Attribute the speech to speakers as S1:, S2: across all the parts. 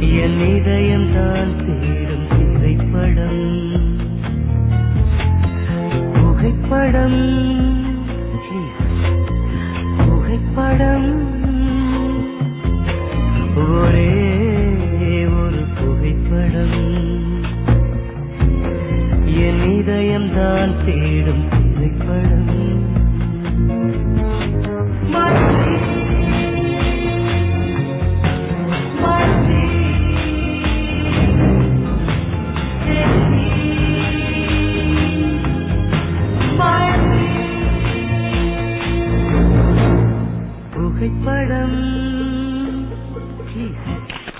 S1: என் இதயம் தான் தேடும் திரைப்படம் புகைப்படம் புகைப்படம் ஒரே ஒரு புகைப்படம் என் இதயம் தான் தேடும் திரைப்படம் மறந்தே, மறந்தே, தேடி, மறந்தே. புகைப்படம் Please.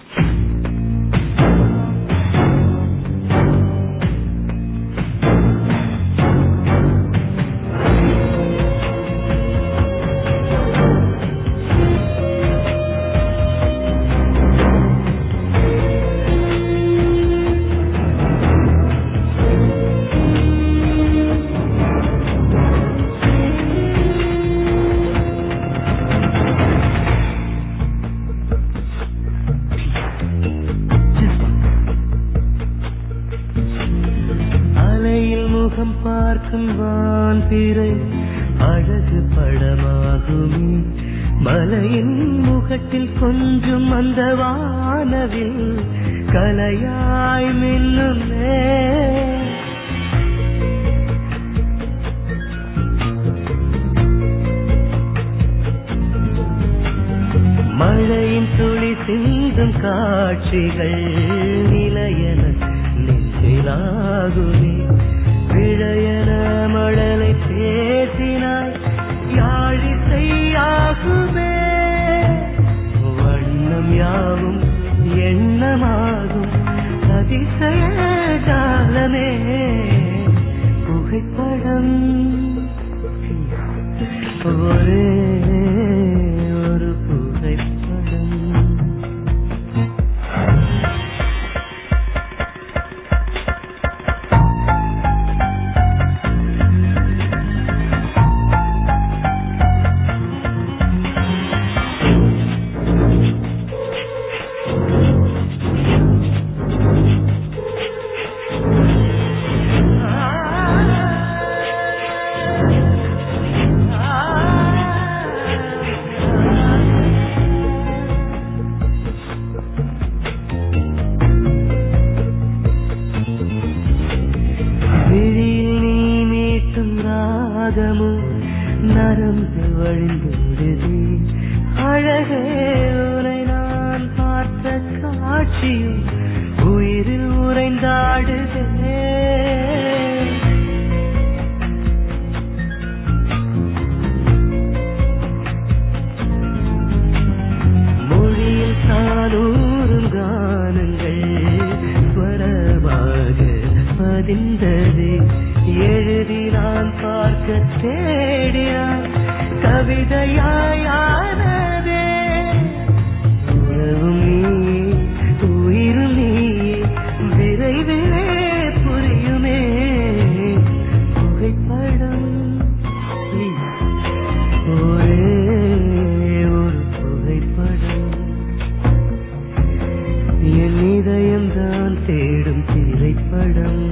S1: அலையில் முகம் பார்க்கும் வான் பிறை அழகு படமாகுமே மலையின் முகத்தில் கொஞ்சம் அந்த வானவில் கலையாய் மின்னுமே மழையின் துளி சிந்தும் காட்சிகள் நிலையன நெஞ்சிலாகுமே விழையன மழலை பேசினாய் யாழிசையாகுமே வண்ணம் யாவும் எண்ணமாகும் அதிசய காலமே புகைப்படம் ஒரே ஒரு புகைப்படம் விழியில் நீ மீட்டும் ராகமும் நரம்பு வழிந்தோடுது அழகே உனை நான் பார்த்த காட்சியும் உயிரில் உறைந்தாடுதே மொழியில் சாலூரும் கானங்கள் ஸ்வரமாக பதிந்தது எழுதி நான் பார்க்க தேடினான் கவிதையாயானதே உறவும் நீ உயிரும் நீ விரைவிலே புரியுமே புகைப்படம் ஒரே ஒரு புகைப்படம் என் இதயம் தான் தேடும் திரைப்படம்